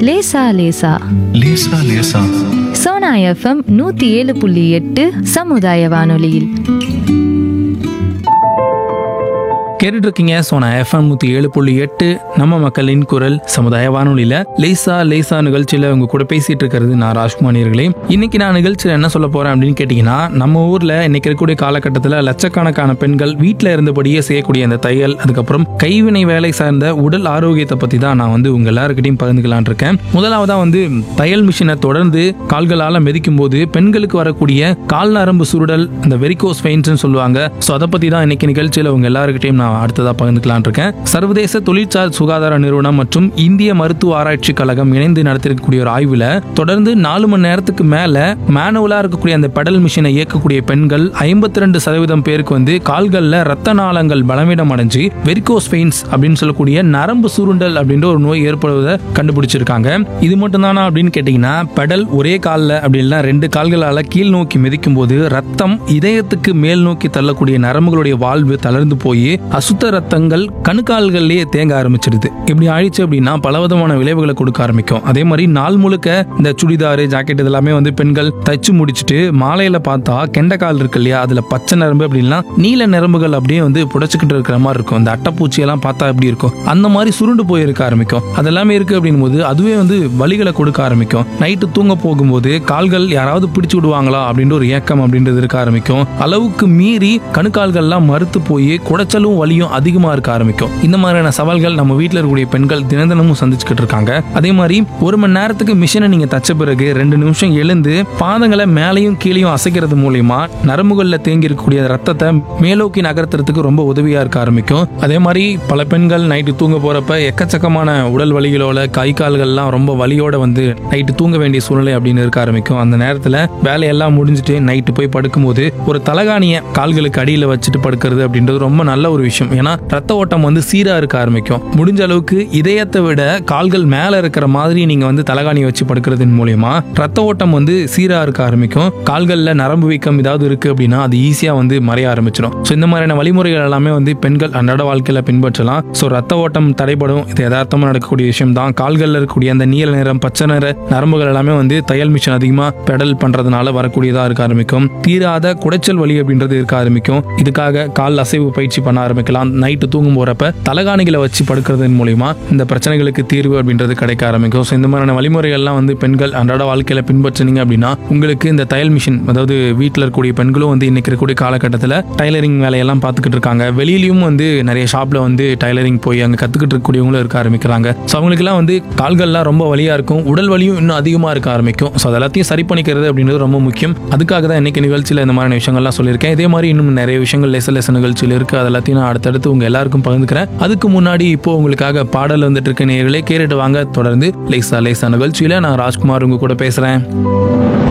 லேசா லேசா லேசா லேசா சோனா எஃப்எம் நூத்தி ஏழு புள்ளி எட்டு சமுதாய வானொலியில் கேட்டுட்டு இருக்கீங்க சோனா எஃப்எம் நூற்றி ஏழு புள்ளி எட்டு நம்ம மக்களின் குரல் சமுதாய வானொலியில் லேசா லேசா நிகழ்ச்சியில் உங்க கூட பேசிட்டு இருக்கிறது நான் ராஜ்குமாரியர்களே இன்னைக்கு நான் நிகழ்ச்சியில் என்ன சொல்ல போறேன் அப்படின்னு கேட்டிங்கன்னா நம்ம ஊரில் இன்னைக்கு இருக்கக்கூடிய காலகட்டத்தில் லட்சக்கணக்கான பெண்கள் வீட்டில் இருந்தபடியே செய்யக்கூடிய அந்த தையல் அதுக்கப்புறம் கைவினை வேலை சார்ந்த உடல் ஆரோக்கியத்தை பற்றி தான் நான் வந்து உங்க எல்லாருக்கிட்டையும் பகிர்ந்துக்கலான் இருக்கேன் முதலாவதாக வந்து தையல் மிஷினை தொடர்ந்து கால்களால் மிதிக்கும் போது பெண்களுக்கு வரக்கூடிய கால் நரம்பு சுருடல் அந்த வெரிகோஸ் வெயின்ஸ்னு சொல்லுவாங்க ஸோ அதை பற்றி தான் இன்னைக்கு நிகழ்ச்சியில் உங்க எல்லாருக்கிட்டையும் நான் அடுத்ததாக பகிர்ந்துக்கலான் இருக்கேன் சர்வதேச தொழிற்சார் சுகாதார நிறுவனம் மற்றும் இந்திய மருத்துவ ஆராய்ச்சி கழகம் இணைந்து நடத்திருக்கக்கூடிய ஒரு ஆய்வில் தொடர்ந்து நாலு மணி நேரத்துக்கு மேலே மேனுவலாக இருக்கக்கூடிய அந்த பெடல் மிஷினை இயக்கக்கூடிய பெண்கள் ஐம்பத்தி ரெண்டு சதவீதம் பேருக்கு வந்து கால்களில் ரத்த நாளங்கள் பலவீனம் அடைஞ்சு வெரிகோஸ் வெயின்ஸ் அப்படின்னு சொல்லக்கூடிய நரம்பு சுருண்டல் அப்படின்ற ஒரு நோய் ஏற்படுவதை கண்டுபிடிச்சிருக்காங்க இது மட்டும் தானா அப்படின்னு கேட்டிங்கன்னா பெடல் ஒரே காலில் அப்படின்னா ரெண்டு கால்களால் கீழ் நோக்கி மிதிக்கும் போது ரத்தம் இதயத்துக்கு மேல் நோக்கி தள்ளக்கூடிய நரம்புகளுடைய வாழ்வு தளர்ந்து போய் அசுத்த ரத்தங்கள் கணுக்கால்கள்லயே தேங்க ஆரம்பிச்சிடுது இப்படி ஆயிடுச்சு அப்படின்னா பலவிதமான விளைவுகளை கொடுக்க ஆரம்பிக்கும் அதே மாதிரி நாள் முழுக்க இந்த சுடிதாரு ஜாக்கெட் இதெல்லாமே வந்து பெண்கள் தச்சு முடிச்சுட்டு மாலையில பார்த்தா கெண்டைக்கால் இருக்கு இல்லையா அதுல பச்சை நரம்பு அப்படின்னா நீல நரம்புகள் அப்படியே வந்து புடைச்சுக்கிட்டு இருக்கிற மாதிரி இருக்கும் இந்த அட்டைப்பூச்சி எல்லாம் பார்த்தா எப்படி இருக்கும் அந்த மாதிரி சுருண்டு போய் இருக்க ஆரம்பிக்கும் அதெல்லாமே இருக்கு அப்படின் போது அதுவே வந்து வலிகளை கொடுக்க ஆரம்பிக்கும் நைட்டு தூங்க போகும்போது கால்கள் யாராவது பிடிச்சு விடுவாங்களா அப்படின்ற ஒரு ஏக்கம் அப்படின்றது இருக்க ஆரம்பிக்கும் அளவுக்கு மீறி கணுக்கால்கள்லாம் மறுத்து போய் குடைச்சலும் வலியும் அதிகமா இருக்க ஆரம்பிக்கும் இந்த மாதிரியான சவால்கள் நம்ம வீட்டில் இருக்கக்கூடிய பெண்கள் தினம் தினமும் சந்திச்சுக்கிட்டு இருக்காங்க அதே மாதிரி ஒரு மணி நேரத்துக்கு மிஷினை நீங்க தச்ச பிறகு ரெண்டு நிமிஷம் எழுந்து பாதங்களை மேலையும் கீழையும் அசைக்கிறது மூலியமா நரம்புகளில் தேங்கி இருக்கக்கூடிய ரத்தத்தை மேலோக்கி நகர்த்துறதுக்கு ரொம்ப உதவியா இருக்க ஆரம்பிக்கும் அதே மாதிரி பல பெண்கள் நைட்டு தூங்க போறப்ப எக்கச்சக்கமான உடல் வலிகளோட கை கால்கள்லாம் ரொம்ப வலியோட வந்து நைட்டு தூங்க வேண்டிய சூழ்நிலை அப்படின்னு இருக்க ஆரம்பிக்கும் அந்த நேரத்தில் வேலையெல்லாம் முடிஞ்சுட்டு நைட்டு போய் படுக்கும்போது ஒரு தலகாணியை கால்களுக்கு அடியில் வச்சுட்டு படுக்கிறது அப்படின்றது ரொம்ப நல்ல ஒரு விஷயம் ஏன்னா ரத்த ஓட்டம் வந்து சீரா இருக்க ஆரம்பிக்கும் முடிஞ்ச அளவுக்கு இதயத்தை விட கால்கள் மேல இருக்கிற மாதிரி நீங்க வந்து தலகாணியை வச்சு படுக்கிறதன் மூலியமா ரத்த ஓட்டம் வந்து சீரா இருக்க ஆரம்பிக்கும் கால்கள்ல நரம்பு வீக்கம் ஏதாவது இருக்கு அப்படின்னா அது ஈஸியா வந்து மறைய ஆரம்பிச்சிடும் ஸோ இந்த மாதிரியான வழிமுறைகள் எல்லாமே வந்து பெண்கள் அன்றாட வாழ்க்கையில பின்பற்றலாம் ஸோ ரத்த ஓட்டம் தடைபடும் இது யதார்த்தமா நடக்கக்கூடிய விஷயம் தான் கால்கள்ல இருக்கக்கூடிய அந்த நீல நிறம் பச்சை நிற நரம்புகள் எல்லாமே வந்து தையல் மிஷின் அதிகமா பெடல் பண்றதுனால வரக்கூடியதா இருக்க ஆரம்பிக்கும் தீராத குடைச்சல் வலி அப்படின்றது இருக்க ஆரம்பிக்கும் இதுக்காக கால் அசைவு பயிற்சி பண்ண ஆரம்பிக்கலாம் நைட்டு தூங்கும் போறப்ப தலகாணிகளை வச்சு படுக்கிறதன் மூலியமா இந்த பிரச்சனைகளுக்கு தீர்வு அப்படின்றது கிடைக்க ஆரம்பிக்கும் ஸோ இந்த மாதிரியான வழிமுறைகள்லாம் வந்து பெண்கள் அன்றாட வாழ்க்கையில பின்பற்றினீங்க அப்படின்னா உங்களுக்கு இந்த தையல் மிஷின் அதாவது வீட்டில் இருக்கக்கூடிய பெண்களும் வந்து இன்னைக்கு இருக்கக்கூடிய காலகட்டத்தில் டைலரிங் வேலையெல்லாம் பார்த்துக்கிட்டு இருக்காங்க வெளியிலயும் வந்து நிறைய ஷாப்ல வந்து டைலரிங் போய் அங்கே கத்துக்கிட்டு இருக்கக்கூடியவங்களும் இருக்க ஆரம்பிக்கிறாங்க ஸோ அவங்களுக்குலாம் வந்து கால்கள்லாம் ரொம்ப வலியா இருக்கும் உடல் வலியும் இன்னும் அதிகமாக இருக்க ஆரம்பிக்கும் ஸோ அதெல்லாத்தையும் சரி பண்ணிக்கிறது அப்படின்றது ரொம்ப முக்கியம் அதுக்காக தான் இன்னைக்கு நிகழ்ச்சியில் இந்த மாதிரியான விஷயங்கள்லாம் சொல்லியிருக்கேன் இதே மாதிரி இன்னும் நிறைய விஷயங்கள் லெச லெச நிகழ்ச்சியில் இருக்கு அது எல்லாத்தையும் நான் அடுத்தடுத்து உங்க எல்லாருக்கும் பகிர்ந்துக்கிறேன் அதுக்கு முன்னாடி இப்போ உங்களுக்காக பாடல் வந்துட்டு இருக்க நேர்களே கேட்டுட்டு வாங்க தொடர்ந்து லேசா லேசா நிகழ்ச்சியில நான் ராஜ்குமார் உங்க கூட பேசுறேன்